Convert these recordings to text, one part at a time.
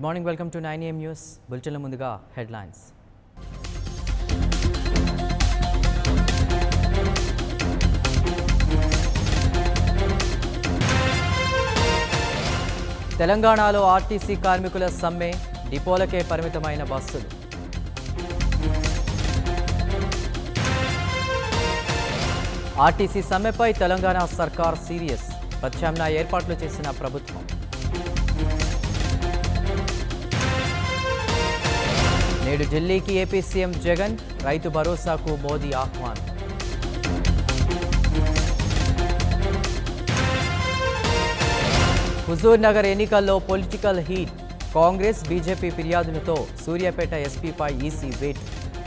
Good morning welcome to nine AM news బులెటిన్ల ముందుగా headlines తెలంగాణలో ఆర్టీసీ కార్మికుల సమ్మె డిపోలకే పరిమితమైన బస్సులు ఆర్టీసీ సమ్మెపై తెలంగాణ సర్కార్ సీరియస్ ప్రత్యామ్నాయ ఏర్పాట్లు చేసిన ప్రభుత్వం నేడు ఢిల్లీకి ఏపీ సీఎం జగన్ రైతు భరోసాకు మోదీ ఆహ్వానం హుజూర్ నగర్ ఎన్నికల్లో పొలిటికల్ హీట్ కాంగ్రెస్ బీజేపీ ఫిర్యాదులతో సూర్యాపేట ఎస్పీపై ఈసీ వేట్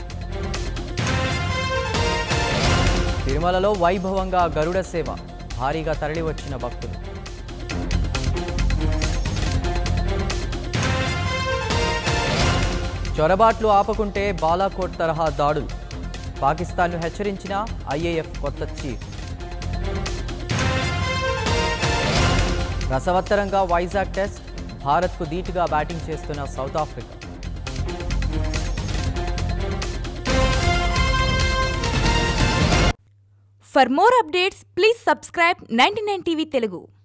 తిరుమలలో వైభవంగా గరుడ సేవ భారీగా తరలివచ్చిన భక్తులు చొరబాట్లు ఆపకుంటే బాలాకోట్ తరహా దాడులు పాకిస్తాన్ను హెచ్చరించిన ఐఏఎఫ్ కొత్త చీఫ్ రసవత్తరంగా వైజాగ్ టెస్ట్ భారత్కు ధీటుగా బ్యాటింగ్ చేస్తున్న South Africa For more updates, please subscribe 99 TV Telugu.